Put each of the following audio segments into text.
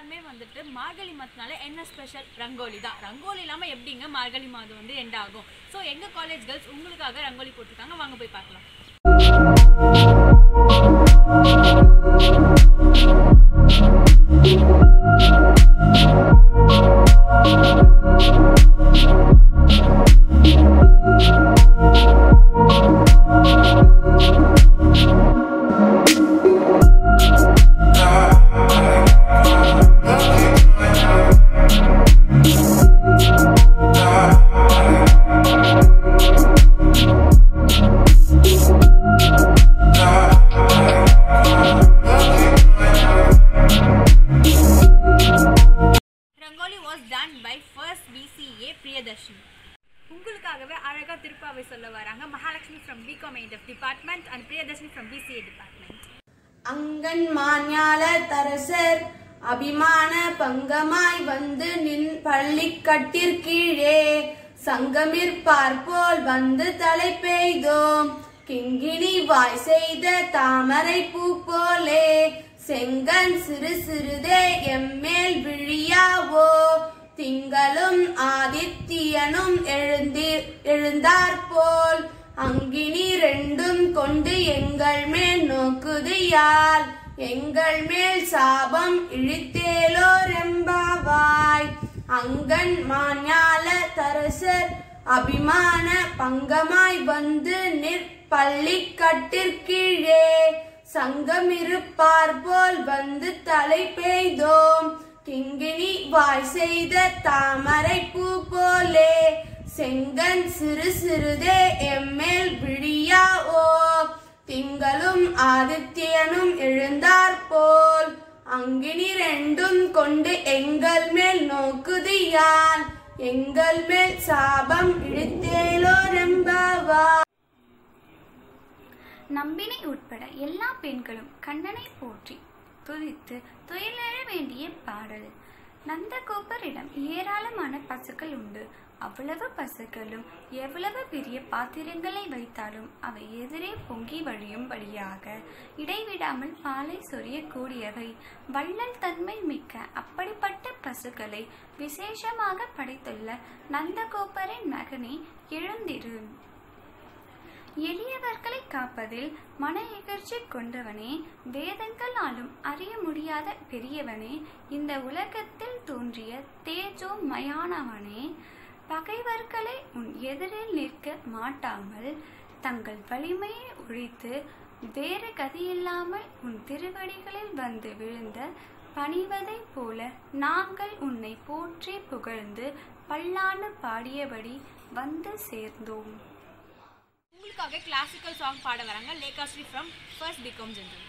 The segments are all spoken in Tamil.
எல்லாருமே வந்துட்டு மார்கழி மாதத்தினால என்ன ஸ்பெஷல் ரங்கோலி தான் ரங்கோலி இல்லாமல் எப்படிங்க மார்கழி மாதம் வந்து எண்ட் ஆகும் ஸோ எங்கள் காலேஜ் கேர்ள்ஸ் உங்களுக்காக ரங்கோலி போட்டிருக்காங்க வாங்க போய் பார்க்கலாம் rangoli was done by first BCA Priyadarshini உங்களுக்காகவே அழகாக திருப்பாவை சொல்ல வராங்க Mahalakshmi from BCom eight department and Priyadarshini from BCA department அங்கன் மாஞால தரசர் அபிமான பங்கமாய் வந்து நின் பள்ளிக்கட்டிற்கீழே சங்கமிற்பார் போல் வந்து தலை பெய்தோம் கிங்கிணி வாய் செய்த தாமரை பூ போலே செங்கன் சிறு சிறுதே எம்மேல் விழியாவோ திங்களும் ஆதித்யனும் எழுந்தி எழுந்தாற்போல் அங்கினி ரெண்டும் கொண்டு எங்கள் மேல் நோக்குது யார் எங்கள் மேல் சாபம் இழித்தேலோர் எம்பாவாய் அங்கன் மாஞால தரசர் அபிமான பங்கமாய் வந்து நிற்பள்ளிக்கட்டிற்கீழே சங்கமிருப்பார் போல் வந்து தலை பெய்தோம் கிங்கிணி வாய் செய்த தாமரை பூ போலே செங்கன் சிறு சிறுதே எம்மேல் விழியா ஓ திங்களும் ஆதித்யனும் எழுந்தார் போல் அங்கினி ரெண்டும் கொண்டு எங்கள் மேல் நோக்குது யான் எங்கள் மேல் சாபம் இழுத்தேலோ நம்பாவா நம்பினை உட்பட எல்லா பெண்களும் கண்ணனை போற்றி துதித்து துயிலெழ வேண்டிய பாடல் நந்தகோபரிடம் ஏராளமான பசுக்கள் உண்டு அவ்வளவு பசுக்களும் எவ்வளவு பெரிய பாத்திரங்களை வைத்தாலும் அவை எதிரே பொங்கி வழியும்படியாக இடைவிடாமல் பாலை சொரியக்கூடியவை வள்ளல் தன்மை மிக்க அப்படிப்பட்ட பசுக்களை விசேஷமாக படைத்துள்ள நந்தகோபரின் மகனே எழுந்திரு எளியவர்களை காப்பதில் மன எகர்ச்சி கொண்டவனே வேதங்களாலும் அறிய முடியாத பெரியவனே இந்த உலகத்தில் தோன்றிய தேஜோ மயானவனே பகைவர்களை உன் எதிரில் நிற்க மாட்டாமல் தங்கள் வலிமையை ஒழித்து வேறு கதியில்லாமல் உன் திருவடிகளில் வந்து விழுந்த பணிவதைப் போல நாங்கள் உன்னை போற்றி புகழ்ந்து பல்லாண்டு பாடியபடி வந்து சேர்ந்தோம் உங்களுக்காக கிளாசிக்கல் சாங் பாட வராங்க Lekhasri from first BCom general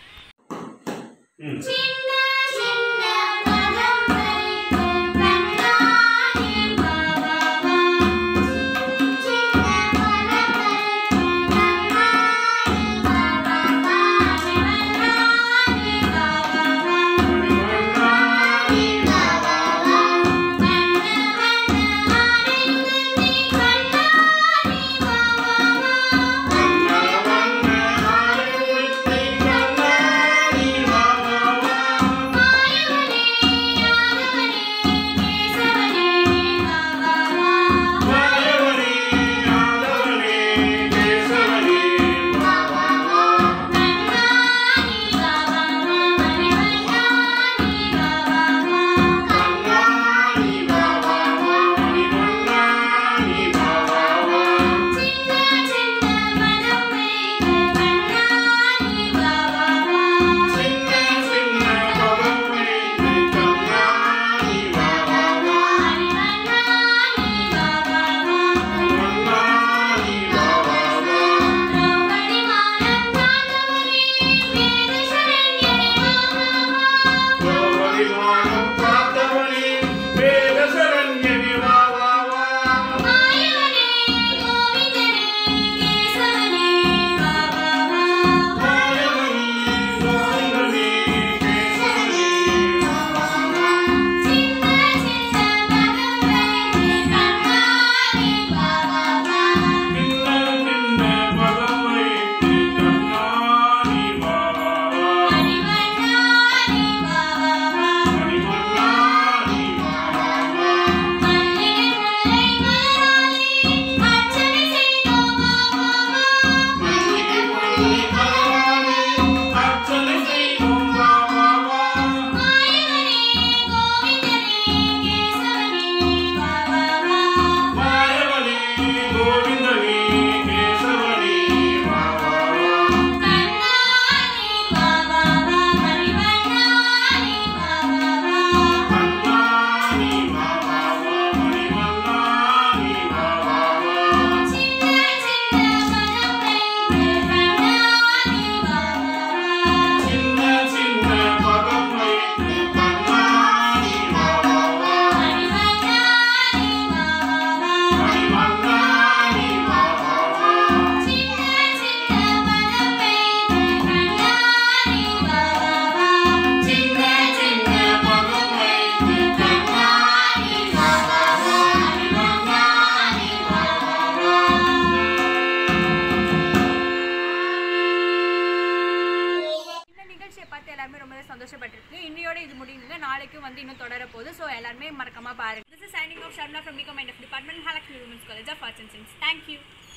Thank you. வந்துட்டு இன்னும் தொடர போகுது ஸோ எல்லாருமே மறக்காம பாருங்க this is signing off Sharma from BCom mind of department Halakshmi women's college of arts and science thank you